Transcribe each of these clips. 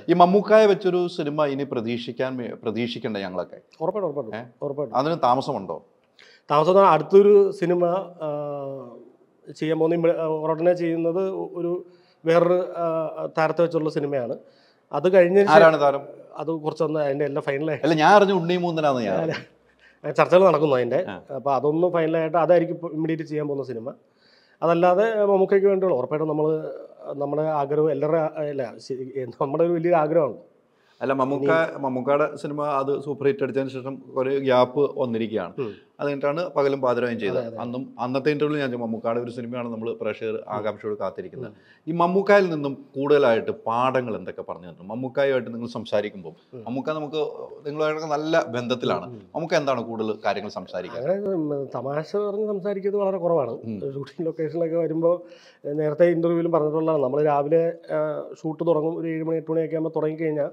ഈ മമ്മൂക്കായ വെച്ചൊരു സിനിമ ഇനി പ്രതീക്ഷിക്കാൻ വേ- പ്രതീക്ഷിക്കണ്ടേ ഞങ്ങളൊക്കെ ഉറപ്പായിട്ടും ഉറപ്പായിട്ടും ഉറപ്പായിട്ടും അതിന് താമസമുണ്ടോ താമസം എന്ന് പറഞ്ഞാൽ അടുത്തൊരു സിനിമ ആ, ചെയ്യാൻ പോകുന്ന ഇമ്മ- ആ, ഉടനെ ചെയ്യുന്നത് ഒരു വേറൊരു ആ, താരത്തെ വെച്ചുള്ള സിനിമയാണ് അത് കഴിഞ്ഞ ആരാണ് താരം അത് കുറച്ചൊന്ന് അതിൻ്റെ എല്ലാം ഫൈനലായി അല്ല ഞാൻ അറിഞ്ഞ ഉണ്ണി മൂന്നനാന്ന് ഞാൻ അറിഞ്ഞു. ചർച്ചകൾ നടക്കുന്നു അതിൻ്റെ ആ. അപ്പോൾ അതൊന്നും ഫൈനലായിട്ട് അതായിരിക്കും ഇമ്മീഡിയറ്റ് ചെയ്യാൻ പോകുന്ന സിനിമ അതല്ലാതെ മമ്മൂക്കയ്ക്ക് വേണ്ടിയുള്ള ഉറപ്പായിട്ടും നമ്മൾ നമ്മുടെ ആഗ്രഹം എല്ലാവരുടെ അല്ല ശരി, നമ്മുടെ ഒരു വലിയൊരു ആഗ്രഹമാണ് അല്ല മമ്മൂക്ക മമ്മൂക്കയുടെ സിനിമ അത് സൂപ്പർ ഹിറ്റ് അടിച്ചതിന് ശേഷം ഒരു ഗ്യാപ്പ് വന്നിരിക്കുകയാണ് ഉം. അത് കഴിഞ്ഞിട്ടാണ് പകലും പാതിരായും ചെയ്തത് അതെ, അതെ. അന്നും അന്നത്തെ ഇന്റർവ്യൂ ഞാൻ ചോദിച്ചു, മമ്മൂക്കയുടെ ഒരു സിനിമയാണ് നമ്മൾ പ്രേക്ഷകർ ആകാംക്ഷയോട് കാത്തിരിക്കുന്നത് ഈ മമ്മൂക്കായിൽ നിന്നും കൂടുതലായിട്ട് പാഠങ്ങൾ എന്തൊക്കെ പറഞ്ഞു തന്നു മമ്മൂക്കായുമായിട്ട് നിങ്ങൾ സംസാരിക്കുമ്പോൾ ഉം. മമ്മൂക്ക നമുക്ക് നിങ്ങളുമായിട്ട് നല്ല ബന്ധത്തിലാണ് മമ്മൂക്ക എന്താണ് കൂടുതൽ കാര്യങ്ങൾ സംസാരിക്കുക അങ്ങനെ ഉം, തമാശ പറഞ്ഞ് സംസാരിക്കുന്നത് വളരെ കുറവാണ് ഉം. ഷൂട്ടിംഗ് ലൊക്കേഷനിലൊക്കെ വരുമ്പോൾ നേരത്തെ ഇൻ്റർവ്യൂവിലും പറഞ്ഞിട്ടുള്ളതാണ് നമ്മൾ രാവിലെ ഷൂട്ട് തുടങ്ങും ഒരു ഏഴ് മണി എട്ട് മണിയൊക്കെ ആകുമ്പോൾ തുടങ്ങിക്കഴിഞ്ഞാൽ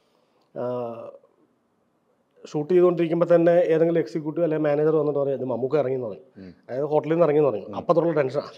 ഷൂട്ട് ചെയ്തുകൊണ്ടിരിക്കുമ്പോൾ തന്നെ ഏതെങ്കിലും എക്സിക്യൂട്ടീവ് അല്ലെങ്കിൽ മാനേജർ വന്നിട്ട് പറയും ഇത് മമ്മൂക്ക ഇറങ്ങി എന്ന് പറയും ഉം. അതായത് ഹോട്ടലിൽ നിന്ന് ഇറങ്ങി എന്ന് പറയും അപ്പം തുടങ്ങുന്ന ടെൻഷനാണ്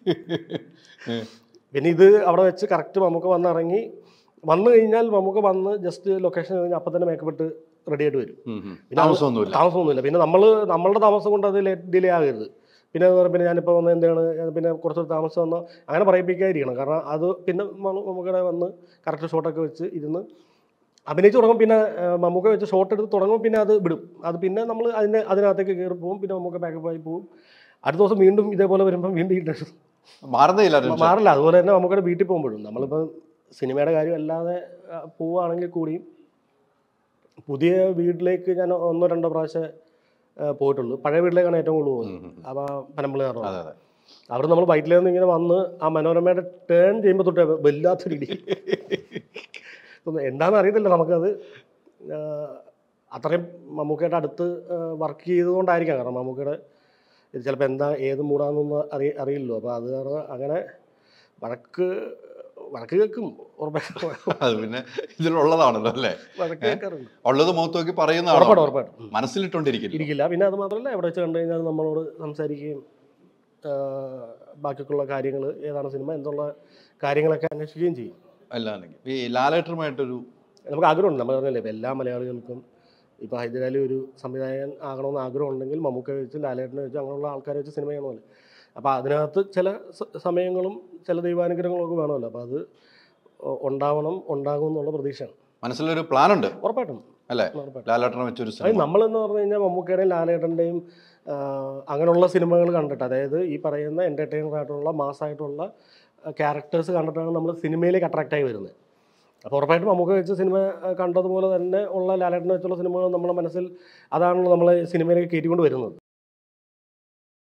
പിന്നെ ഇത് അവിടെ വെച്ച് കറക്റ്റ് മമ്മൂക്ക വന്ന് ഇറങ്ങി വന്നു കഴിഞ്ഞാൽ മമ്മൂക്ക വന്ന് ജസ്റ്റ് ലൊക്കേഷൻ കഴിഞ്ഞാൽ അപ്പം തന്നെ മേക്കപ്പ് ഇട്ട് റെഡി ആയിട്ട് വരും ഉം, ഉം. പിന്നെ അത് താമസമൊന്നുമില്ല താമസമൊന്നുമില്ല പിന്നെ നമ്മൾ നമ്മളുടെ താമസം കൊണ്ട് അത് ഡിലേ ആകരുത് പിന്നെ അത് പറയും, പിന്നെ ഞാനിപ്പോൾ വന്ന് എന്താണ് ഞാൻ പിന്നെ കുറച്ച് താമസം വന്നോ അങ്ങനെ പറയിപ്പിക്കാതിരിക്കണം കാരണം അത് പിന്നെ മമ്മൂ- മമ്മൂക്കയുടെ വന്ന് കറക്റ്റ് ഷോട്ടൊക്കെ വെച്ച് ഇരുന്ന് അഭിനയിച്ച് തുടങ്ങും പിന്നെ ആ, മമ്മൂക്ക വെച്ച് ഷോട്ട് എടുത്ത് തുടങ്ങും പിന്നെ അത് വിടും അത് പിന്നെ നമ്മൾ അതിൻ്റെ അതിനകത്തേക്ക് കയറി പോകും പിന്നെ മമ്മൂക്ക ബാക്കപ്പ് ആയി പോകും അടുത്ത ദിവസം വീണ്ടും ഇതേപോലെ വരുമ്പം വീണ്ടും ഈ ടെൻഷൻ മാറുന്നില്ല ടെൻഷൻ. മാറില്ല അതുപോലെ തന്നെ മമ്മൂക്കയുടെ വീട്ടിൽ പോകുമ്പോഴും നമ്മളിപ്പോൾ സിനിമയുടെ കാര്യം അല്ലാതെ ആ, പോവുകയാണെങ്കിൽ കൂടിയും പുതിയ വീട്ടിലേക്ക് ഞാൻ ഒന്നോ രണ്ടോ പ്രാവശ്യം ആ, പോയിട്ടുള്ളൂ പഴയ വീട്ടിലേക്കാണ് ഏറ്റവും കൂടുതൽ പോകുന്നത് ഉം, ഉം, ഉം. അപ്പോൾ പനമ്പള്ളി കാരണം അതെ അതെ അവിടെ നമ്മൾ ബൈക്കിൽ നിന്ന് ഇങ്ങനെ വന്ന് ആ മനോരമയുടെ ടേൺ ചെയ്യുമ്പോൾ തൊട്ട് വല്ലാത്തൊരു ഇടി ഒന്ന് എന്താണെന്ന് അറിയത്തില്ല നമുക്കത് ആ, അത്രയും മമ്മൂക്കയുടെ അടുത്ത് വർക്ക് ചെയ്തുകൊണ്ടായിരിക്കാം കാരണം മമ്മൂക്കയുടെ ഇത് ചിലപ്പോൾ എന്താ ഏത് മൂടാന്നൊന്നും അറിയ അറിയില്ലല്ലോ അപ്പോൾ അത് കാരണം അങ്ങനെ വഴക്ക് വഴക്ക് കേൾക്കും ഉറപ്പായിട്ടും അത് പിന്നെ ഇതിലുള്ളതാണല്ലോ അല്ലേ വഴക്ക് കേൾക്കാറുണ്ട് ഉള്ളത് മുഖത്ത് നോക്കി ഉറപ്പായിട്ടും പറയുന്നതാണ് ഉറപ്പായിട്ടും മനസ്സിലിട്ടോണ്ടിരിക്കില്ല ഇരിക്കില്ല പിന്നെ അത് മാത്രമല്ല എവിടെ വെച്ച് കണ്ടു കഴിഞ്ഞാൽ നമ്മളോട് സംസാരിക്കുകയും ആ, ബാക്കിയൊക്കെയുള്ള കാര്യങ്ങൾ ഏതാണ് സിനിമ എന്നുള്ള കാര്യങ്ങളൊക്കെ അന്വേഷിക്കുകയും ചെയ്യും അല്ലാന്നെങ്കിൽ ഈ ലാലേട്ടറുമായിട്ടൊരു നമുക്ക് ആഗ്രഹമുണ്ട് നമ്മൾ പറഞ്ഞല്ലേ ഇപ്പം എല്ലാ മലയാളികൾക്കും ഇപ്പോൾ ഹൈദരാലി ഒരു സംവിധായകൻ ആകണമെന്ന് ആഗ്രഹം ഉണ്ടെങ്കിൽ മമ്മൂക്ക വെച്ച് ലാലേട്ടനെ വെച്ച് അങ്ങനെയുള്ള ആൾക്കാരെ വെച്ച് സിനിമ ചെയ്യണമല്ലോ അപ്പോൾ അതിനകത്ത് ചില സ- സമയങ്ങളും ചില ദൈവാനുഗ്രഹങ്ങളും ഒക്കെ വേണമല്ലോ അപ്പോൾ അത് ഉ- ഉണ്ടാവണം ഉണ്ടാകും എന്നുള്ള പ്രതീക്ഷയാണ് മനസ്സിലൊരു പ്ലാൻ ഉണ്ട് ഉറപ്പായിട്ടും അല്ലേ ഉറപ്പായിട്ടും ലാലേട്ടനെ വെച്ചൊരു അത് സിനിമ നമ്മളെന്ന് പറഞ്ഞു കഴിഞ്ഞാൽ മമ്മൂക്കയുടെയും ലാലേട്ടൻ്റെയും അങ്ങനെയുള്ള സിനിമകൾ കണ്ടിട്ട് അതായത് ഈ പറയുന്ന എൻ്റർടൈനർ ആയിട്ടുള്ള മാസ്സായിട്ടുള്ള ക്യാരക്ടേഴ്സ് കണ്ടിട്ടാണ് നമ്മൾ സിനിമയിലേക്ക് അട്രാക്റ്റ് ആയി വരുന്നത് അപ്പോൾ ഉറപ്പായിട്ടും മമ്മൂക്ക വെച്ച സിനിമ ആ, കണ്ടതുപോലെ തന്നെ ഉള്ള ലാലേട്ടനെ വെച്ചുള്ള സിനിമകൾ നമ്മുടെ മനസ്സിൽ അതാണല്ലോ നമ്മളെ സിനിമയിലേക്ക് കയറ്റിക്കൊണ്ട് വരുന്നത്